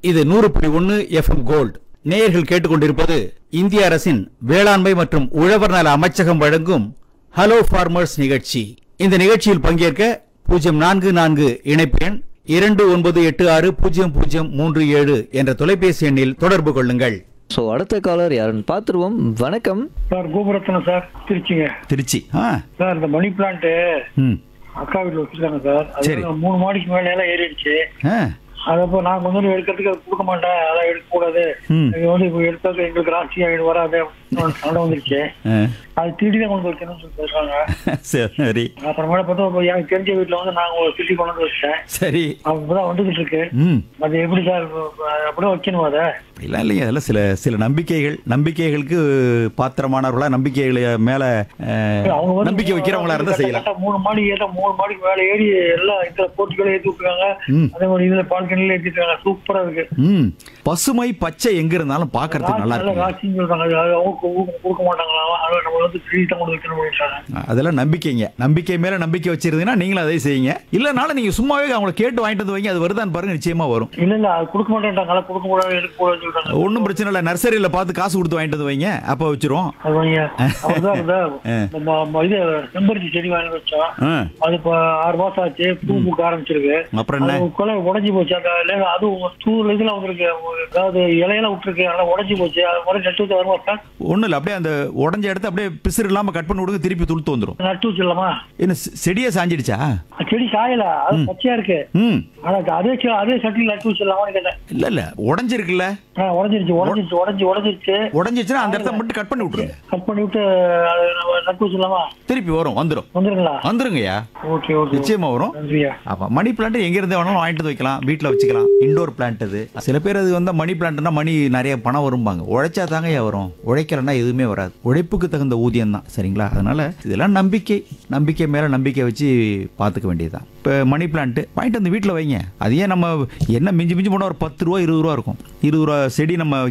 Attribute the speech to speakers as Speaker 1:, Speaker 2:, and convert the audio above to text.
Speaker 1: இது நூறு புள்ளி ஒன்னு எஃப்எம் கோல்ட் நேயர்கள் கேட்டுக்கொண்டிருப்பது இந்திய அரசின் வேளாண்மை மற்றும் உழவர் நல அமைச்சகம் வழங்கும் ஹலோ ஃபார்மர்ஸ் நிகழ்ச்சி இந்த நிகழ்ச்சியில் பங்கேற்க பூஜ்ஜியம் நான்கு நான்கு இணைப்பு எண் இரண்டு ஒன்பது எட்டு ஆறு பூஜ்ஜியம் பூஜ்ஜியம் மூன்று ஏழு என்ற தொலைபேசி எண்ணில் தொடர்பு கொள்ளுங்கள்
Speaker 2: ஸோ அடுத்த காலர் யாருன்னு பார்த்துருவோம் வணக்கம்
Speaker 3: சார் கோபுரத்தனம் சார் திருச்சிங்க
Speaker 1: திருச்சி ஆ
Speaker 3: சார் இந்த மணி பிளான்ட்
Speaker 1: ம்
Speaker 3: அக்கா வீட்டில் வச்சிருக்காங்க சார்
Speaker 1: சரி.
Speaker 3: அது மூணு மாடிக்கு மேல எல்லாம் ஏறிடுச்சு
Speaker 1: ஆ
Speaker 3: அது அப்போ நான் கொஞ்சம் எடுக்கிறதுக்கு அது கொடுக்க மாட்டேன் அதெல்லாம் எடுக்க கூடாது
Speaker 1: ம்.
Speaker 3: இது வந்து இப்போ எடுத்தாக்க எங்களுக்கு ராசி ஆகிடு வராது அப்படின்னு சண்டை வந்துருச்சு
Speaker 1: ஆ.
Speaker 3: அது திருடி தான் கொண்டு வைக்கணும்னு சொல்லி சொல்றாங்க
Speaker 1: சரி
Speaker 3: அப்புறமேல பார்த்தா இப்போ எனக்கு தெரிஞ்ச வீட்டில் வந்து நாங்கள் ஒரு திருடி கொண்டு வந்து வச்சிட்டேன்
Speaker 1: சரி
Speaker 3: அப்பதான் வந்துகிட்டு இருக்கு
Speaker 1: ம்
Speaker 3: அது எப்படி சார் அப்படியே வைக்கணும் அதை
Speaker 1: அப்படிலாம் இல்லைங்க அதெல்லாம் சில சில நம்பிக்கைகள் நம்பிக்கைகளுக்கு பாத்திரமானவர்களா நம்பிக்கைகளை மேல அஹ்,
Speaker 3: அவங்க வந்து
Speaker 1: நம்பிக்கை வைக்கிறவங்களா இருந்தா செய்யலாம்
Speaker 3: கரெக்டா மூணு மாடி ஏற மூணு மாடிக்கு மேல ஏறி எல்லாம் இந்த போட்டிகளை ஏற்றி விட்டுருக்காங்க
Speaker 1: ம்.
Speaker 3: அதே மாதிரி இதுல பால்கனில ஏற்றிருக்காங்க சூப்பரா இருக்கு
Speaker 1: ம் பசுமை பச்சை எங்க இருந்தாலும் பாக்குறதுக்கு நல்லா
Speaker 3: நல்ல
Speaker 1: இருக்கு
Speaker 3: ராசின்னு சொல்றாங்க அது அவங்க கொடுக்க- கொடுக்க மாட்டாங்களாம் அது நம்ம வந்து திருடி தான் கொண்டு வைக்கணும் அப்படின்றாங்க
Speaker 1: அதெல்லாம் நம்பிக்கைங்க நம்பிக்கை மேல நம்பிக்கை வச்சிருந்தீங்கன்னா நீங்களும் அதே செய்யுங்க இல்லனாலும் நீங்க சும்மாவே அவங்கள கேட்டு வாங்கிட்டு வந்து வைங்க அது வருதான்னு பாருங்க நிச்சயமா வரும்
Speaker 3: இல்ல இல்ல அது கொடுக்க மாட்டேன்றாங்க கொடுக்க கூடாது எடுக்க கூடாதுன்னு சொல்றாங்க
Speaker 1: ஒன்றும் பிரச்சனை இல்லை நர்சரியில பார்த்து காசு கொடுத்து வாங்கிட்டு வந்து வைங்க அப்ப வச்சிருவோம்
Speaker 3: அது வாங்க அப்படிதான் இருந்தா நம்ம நம்ம இது செம்பருத்தி செடி வாங்கி வச்சோம்
Speaker 1: ஆ,
Speaker 3: அது இப்ப ஆறு மாசம் ஆச்சு பூ பூக்க ஆரம்பிச்சிருக்கு
Speaker 1: அப்புறம் என்ன
Speaker 3: அது கொலை உடஞ்சி போச்சு அந்த இல்ல, அதுவும் தூள் இதுல வந்திருக்கு அதாவது இலையெல்லாம் விட்டுருக்கு அதனால உடஞ்சி போச்சு அது மாதிரி நட்டு வச்சு வருமா சார்
Speaker 1: ஒண்ணும் இல்லை அப்படியே அந்த உடஞ்ச இடத்த அப்படியே பிசுறு இல்லாம கட் பண்ணி விடுங்க திருப்பி துளுத்து வந்துடும்
Speaker 3: நட்டு வச்சிடலாமா
Speaker 1: என்ன செ- செடியே சாஞ்சிடுச்சா
Speaker 3: செடி காயல அது பச்சையா இருக்கு
Speaker 1: ம்
Speaker 3: ஆனா அதே செ- அதே சட்டியில் நட்டு வச்சிடலாமான்னு கேட்டேன்
Speaker 1: இல்ல இல்ல உடஞ்சிருக்குல்ல
Speaker 3: ஆ, உடஞ்சிருச்சு உடஞ்சிருச்சு உடஞ்சி உடஞ்சிருச்சு
Speaker 1: உடஞ்சிச்சுன்னா அந்த இடத்த மட்டும் கட் பண்ணி விட்டுருங்க
Speaker 3: கட் பண்ணி விட்டு அதை நம்ம நட்டு வச்சிடலாமா
Speaker 1: திருப்பி வரும் வந்துடும்
Speaker 3: வந்துருங்களா
Speaker 1: வந்துருங்கய்யா
Speaker 3: ஓகே ஓகே
Speaker 1: நிச்சயமா வரும்
Speaker 3: நன்றியா
Speaker 1: ஆமா மணி பிளான்ட் எங்க இருந்து வேணாலும் வாங்கிட்டு வந்து வைக்கலாம் வீட்ல வச்சுக்கலாம் இண்டோர் பிளான்ட் அது சில பேர் அது வந்து மணி பிளான்ட்னா மணி நிறைய பணம் வரும்பாங்க உழைச்சா தாங்க வரும் உழைக்கலன்னா எதுவுமே வராது உழைப்புக்கு தகுந்த ஊதியம் தான் சரிங்களா அதனால இதெல்லாம் நம்பிக்கை நம்பிக்கை மேல நம்பிக்கை வச்சு பார்த்துக்க வேண்டியதுதான் இப்போ மணி பிளான்ட் வாங்கிட்டு வந்து வீட்டில் வைங்க அது ஏன் நம்ம என்ன மிஞ்சி மிஞ்சி போனால் ஒரு பத்து ரூபா இருபது ரூபா இருக்கும் இருபது ரூபா செடி நம்ம